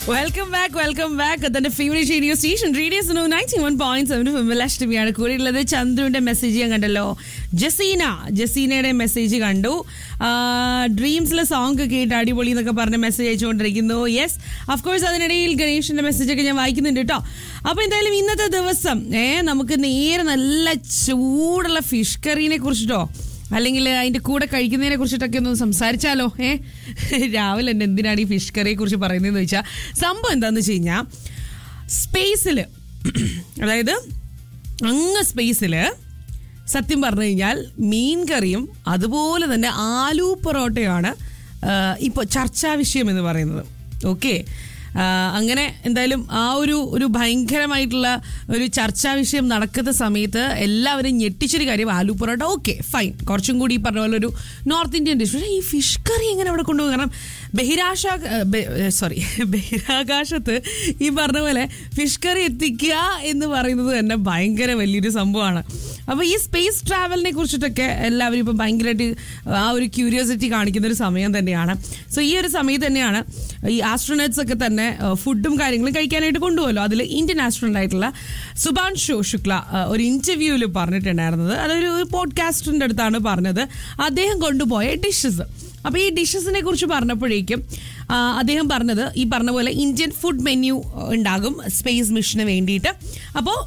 Welcome back welcome back തന്റെ favourite radio station radio Suno ninety one point seven ഫിമിലഷ്ടമിയാണ് കൂടെയുള്ളത് ചന്ദ്രുവിന്റെ മെസ്സേജ് ഞാൻ കണ്ടല്ലോ ജസീന ജസീനയുടെ മെസ്സേജ് കണ്ടു ഡ്രീംസിലെ സോങ് കേട്ട് അടിപൊളി എന്നൊക്കെ പറഞ്ഞ് മെസ്സേജ് അയച്ചുകൊണ്ടിരിക്കുന്നു യെസ് അഫ്കോഴ്സ് അതിനിടയിൽ ഗണേഷിന്റെ മെസ്സേജ് ഒക്കെ ഞാൻ വായിക്കുന്നുണ്ട് കേട്ടോ അപ്പൊ എന്തായാലും ഇന്നത്തെ ദിവസം ഏ നമുക്ക് നേരെ നല്ല ചൂടുള്ള ഫിഷ് കറീനെ കുറിച്ചിട്ടോ അല്ലെങ്കിൽ അതിന്റെ കൂടെ കഴിക്കുന്നതിനെ കുറിച്ചിട്ടൊക്കെ ഒന്ന് സംസാരിച്ചാലോ ഏ രാവിലെ തന്നെ എന്തിനാണ് ഈ ഫിഷ് കറിയെ കുറിച്ച് പറയുന്നതെന്ന് വെച്ചാൽ സംഭവം എന്താന്ന് വെച്ച് കഴിഞ്ഞാൽ സ്പേസിൽ അതായത് അങ്ങ് സ്പേസിൽ സത്യം പറഞ്ഞു കഴിഞ്ഞാൽ മീൻ കറിയും അതുപോലെ തന്നെ ആലു പൊറോട്ടയാണ് ഇപ്പോൾ ചർച്ചാ വിഷയം എന്ന് പറയുന്നത് ഓക്കെ അങ്ങനെ എന്തായാലും ആ ഒരു ഒരു ഭയങ്കരമായിട്ടുള്ള ഒരു ചർച്ചാ വിഷയം നടക്കുന്ന സമയത്ത് എല്ലാവരും ഞെട്ടിച്ചൊരു കാര്യം ആലു പൊറോട്ട ഓക്കെ ഫൈൻ കുറച്ചും കൂടി ഈ പറഞ്ഞ പോലെ ഒരു നോർത്ത് ഇന്ത്യൻ ഡിഷ് പക്ഷേ ഈ ഫിഷ് കറി എങ്ങനെ അവിടെ കൊണ്ടുപോകും കാരണം ബഹിരാശ സോറി ബഹിരാകാശത്ത് ഈ പറഞ്ഞ പോലെ ഫിഷ് കറി എത്തിക്കുക എന്ന് പറയുന്നത് തന്നെ ഭയങ്കര വലിയൊരു സംഭവമാണ് അപ്പോൾ ഈ സ്പേസ് ട്രാവലിനെ കുറിച്ചിട്ടൊക്കെ എല്ലാവരും ഇപ്പം ഭയങ്കരമായിട്ട് ആ ഒരു ക്യൂരിയോസിറ്റി കാണിക്കുന്ന ഒരു സമയം തന്നെയാണ് സോ ഈ ഒരു സമയത്ത് തന്നെയാണ് ഈ ആസ്ട്രോനറ്റ്സ് ഒക്കെ തന്നെ ഫുഡും കാര്യങ്ങളും കഴിക്കാനായിട്ട് കൊണ്ടുപോകല്ലോ അതിൽ ഇന്ത്യൻ ആസ്ട്രോണറ്റ് ആയിട്ടുള്ള സുഭാൻഷു ശുക്ല ഒരു ഇന്റർവ്യൂവിൽ പറഞ്ഞിട്ടുണ്ടായിരുന്നത് അതൊരു പോഡ്കാസ്റ്ററിൻ്റെ അടുത്താണ് പറഞ്ഞത് അദ്ദേഹം കൊണ്ടുപോയ ഡിഷസ് അപ്പോൾ ഈ ഡിഷസിനെ കുറിച്ച് പറഞ്ഞപ്പോഴേക്കും അദ്ദേഹം പറഞ്ഞത് ഈ പറഞ്ഞ പോലെ ഇന്ത്യൻ ഫുഡ് മെന്യൂ ഉണ്ടാകും സ്പേസ് മിഷന് വേണ്ടിയിട്ട് അപ്പോൾ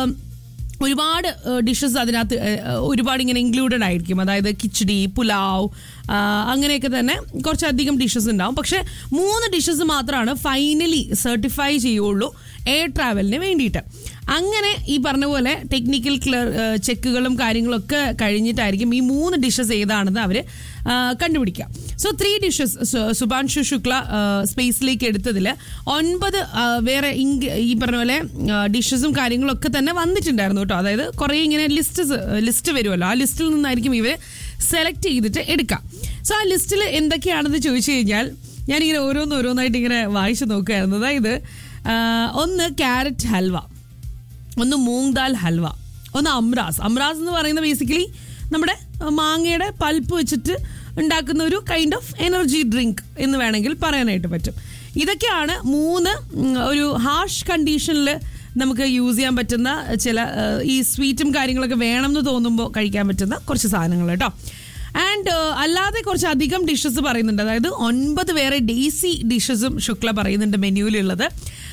ഒരുപാട് ഡിഷസ് അതിനകത്ത് ഒരുപാട് ഇങ്ങനെ ഇൻക്ലൂഡഡ് ആയിരിക്കും അതായത് കിച്ചടി പുലാവ് അങ്ങനെയൊക്കെ തന്നെ കുറച്ചധികം ഡിഷസ് ഉണ്ടാവും പക്ഷെ മൂന്ന് ഡിഷസ് മാത്രമാണ് ഫൈനലി സർട്ടിഫൈ ചെയ്യുള്ളൂ എയർ ട്രാവലിന് വേണ്ടിയിട്ട് അങ്ങനെ ഈ പറഞ്ഞ പോലെ ടെക്നിക്കൽ ക്ലിയർ ചെക്കുകളും കാര്യങ്ങളൊക്കെ കഴിഞ്ഞിട്ടായിരിക്കും ഈ മൂന്ന് ഡിഷസ് ഏതാണെന്ന് അവർ കണ്ടുപിടിക്കുക so three dishes Shubhanshu Shukla സ്പേസിലേക്ക് എടുത്തതിൽ ഒൻപത് വേറെ ഈ പറഞ്ഞ പോലെ ഡിഷസും കാര്യങ്ങളൊക്കെ തന്നെ വന്നിട്ടുണ്ടായിരുന്നു കേട്ടോ അതായത് കുറേ ഇങ്ങനെ ലിസ്റ്റ് ലിസ്റ്റ് വരുമല്ലോ ആ ലിസ്റ്റിൽ നിന്നായിരിക്കും ഇവർ സെലക്ട് ചെയ്തിട്ട് എടുക്കാം സോ ആ ലിസ്റ്റിൽ എന്തൊക്കെയാണെന്ന് ചോദിച്ചു കഴിഞ്ഞാൽ ഞാനിങ്ങനെ ഓരോന്ന് ഓരോന്നായിട്ട് ഇങ്ങനെ വായിച്ചു നോക്കുകയായിരുന്നു അതായത് ഒന്ന് ക്യാരറ്റ് ഹൽവ ഒന്ന് മൂങ് ദാൽ ഹൽവ ഒന്ന് അമ്രാസ് അമ്രാസ് എന്ന് പറയുന്നത് ബേസിക്കലി നമ്മുടെ മാങ്ങയുടെ പൾപ്പ് വെച്ചിട്ട് ഉണ്ടാക്കുന്ന ഒരു കൈൻഡ് ഓഫ് എനർജി ഡ്രിങ്ക് എന്ന് വേണമെങ്കിൽ പറയാനായിട്ട് പറ്റും ഇതൊക്കെയാണ് മൂന്ന് ഒരു ഹാഷ് കണ്ടീഷനിൽ നമുക്ക് യൂസ് ചെയ്യാൻ പറ്റുന്ന ചില ഈ സ്വീറ്റും കാര്യങ്ങളൊക്കെ വേണമെന്ന് തോന്നുമ്പോൾ കഴിക്കാൻ പറ്റുന്ന കുറച്ച് സാധനങ്ങൾ കേട്ടോ ആൻഡ് അല്ലാതെ കുറച്ച് അധികം ഡിഷസ് പറയുന്നുണ്ട് അതായത് ഒൻപത് വേറെ ഡേസി ഡിഷസും ശുക്ല പറയുന്നുണ്ട് മെനുവിലുള്ളത്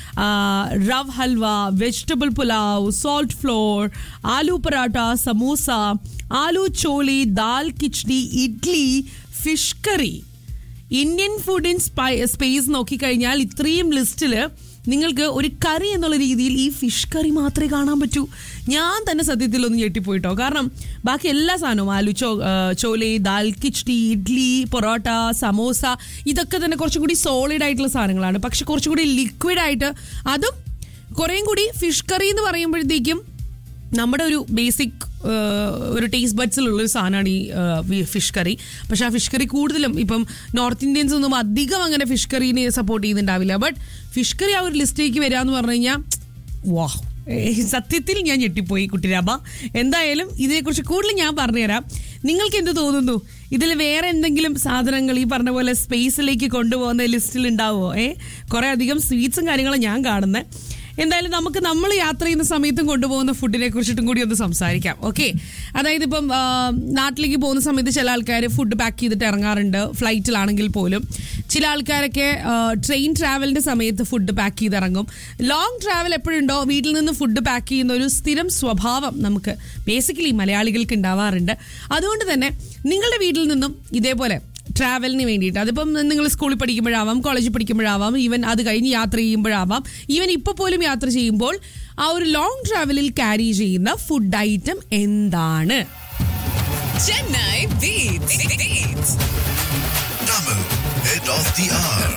rava halwa vegetable pulao salt flour aloo paratha samosa aloo chole dal khichdi idli fish curry Indian food in space നോക്കിക്കഴിഞ്ഞാൽ ഇത്രയും ലിസ്റ്റിൽ നിങ്ങൾക്ക് ഒരു കറി എന്നുള്ള രീതിയിൽ ഈ ഫിഷ് കറി മാത്രമേ കാണാൻ പറ്റൂ ഞാൻ തന്നെ സത്യത്തിൽ ഒന്ന് ഞെട്ടിപ്പോയിട്ടോ കാരണം ബാക്കി എല്ലാ സാധനവും ആലു ചോ ചോലെ ദാൽ കിച്ചടി ഇഡ്ലി പൊറോട്ട സമോസ ഇതൊക്കെ തന്നെ കുറച്ചും കൂടി സോളിഡ് ആയിട്ടുള്ള സാധനങ്ങളാണ് പക്ഷെ കുറച്ചും കൂടി ലിക്വിഡ് ആയിട്ട് അതും കുറേയും കൂടി ഫിഷ് കറി എന്ന് പറയുമ്പോഴത്തേക്കും നമ്മുടെ ഒരു ബേസിക് ഒരു ടേസ്റ്റ് ബഡ്സിലുള്ള ഒരു സാധനമാണ് ഈ ഫിഷ് കറി പക്ഷെ ആ ഫിഷ് കറി കൂടുതലും ഇപ്പം നോർത്ത് ഇന്ത്യൻസ് ഒന്നും അധികം അങ്ങനെ ഫിഷ് കറീനെ സപ്പോർട്ട് ചെയ്യുന്നുണ്ടാവില്ല ബട്ട് ഫിഷ് കറി ആ ഒരു ലിസ്റ്റിലേക്ക് വരിക എന്ന് പറഞ്ഞു കഴിഞ്ഞാൽ വാ സത്യത്തിൽ ഞാൻ ഞെട്ടിപ്പോയി കുട്ടിരാബ എന്തായാലും ഇതിനെക്കുറിച്ച് കൂടുതൽ ഞാൻ പറഞ്ഞുതരാം നിങ്ങൾക്ക് എന്ത് തോന്നുന്നു ഇതിൽ വേറെ എന്തെങ്കിലും സാധനങ്ങൾ ഈ പറഞ്ഞ പോലെ സ്പേസിലേക്ക് കൊണ്ടുപോകുന്ന ലിസ്റ്റിൽ ഉണ്ടാവുമോ ഏ കുറേ അധികം സ്വീറ്റ്സും കാര്യങ്ങളും ഞാൻ കാണുന്നത് എന്തായാലും നമുക്ക് നമ്മൾ യാത്ര ചെയ്യുന്ന സമയത്തും കൊണ്ടുപോകുന്ന ഫുഡിനെ കുറിച്ചിട്ടും കൂടി ഒന്ന് സംസാരിക്കാം ഓക്കെ അതായത് ഇപ്പം നാട്ടിലേക്ക് പോകുന്ന സമയത്ത് ചില ആൾക്കാർ ഫുഡ് പാക്ക് ചെയ്തിട്ട് ഇറങ്ങാറുണ്ട് ഫ്ലൈറ്റിലാണെങ്കിൽ പോലും ചില ആൾക്കാരൊക്കെ ട്രെയിൻ ട്രാവലിന്റെ സമയത്ത് ഫുഡ് പാക്ക് ചെയ്ത് ഇറങ്ങും ലോങ് ട്രാവൽ എപ്പോഴുണ്ടോ വീട്ടിൽ നിന്ന് ഫുഡ് പാക്ക് ചെയ്യുന്ന ഒരു സ്ഥിരം സ്വഭാവം നമുക്ക് ബേസിക്കലി മലയാളികൾക്ക് ഉണ്ടാവാറുണ്ട് അതുകൊണ്ട് തന്നെ നിങ്ങളുടെ വീട്ടിൽ നിന്നും ഇതേപോലെ ട്രാവലിന് വേണ്ടിയിട്ട് അതിപ്പം നിങ്ങൾ സ്കൂളിൽ പഠിക്കുമ്പോഴാവാം കോളേജിൽ പഠിക്കുമ്പോഴാവാം ഈവൻ അത് കഴിഞ്ഞ് യാത്ര ചെയ്യുമ്പോഴാവാം ഈവൻ ഇപ്പോൾ പോലും യാത്ര ചെയ്യുമ്പോൾ ആ ഒരു ലോങ് ട്രാവലിൽ ക്യാരി ചെയ്യുന്ന ഫുഡ് ഐറ്റം എന്താണ് Chennai Beats. Beats. Tamil, head of the hour.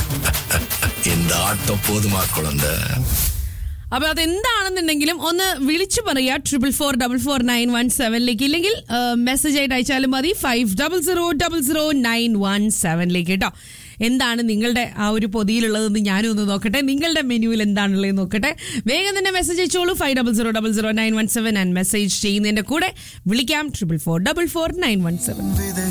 இந்த ஆட்டம் போதுமா குழந்தை അപ്പൊ അതെന്താണെന്നുണ്ടെങ്കിലും ഒന്ന് വിളിച്ചു പറയാ triple four double four nine one സെവനിലേക്ക് ഇല്ലെങ്കിൽ മെസ്സേജ് ആയിട്ട് അയച്ചാലും മതി five double zero double zero nine one സെവനിലേക്ക് കേട്ടോ എന്താണ് നിങ്ങളുടെ ആ ഒരു പൊതിയിലുള്ളതെന്ന് ഞാനും ഒന്ന് നോക്കട്ടെ നിങ്ങളുടെ മെനുവിൽ എന്താണുള്ളത് നോക്കട്ടെ വേഗം തന്നെ മെസ്സേജ് അയച്ചോളൂ five double zero double zero nine one seven and message ചെയ്യുന്നതിന്റെ കൂടെ വിളിക്കാം triple four double four nine one seven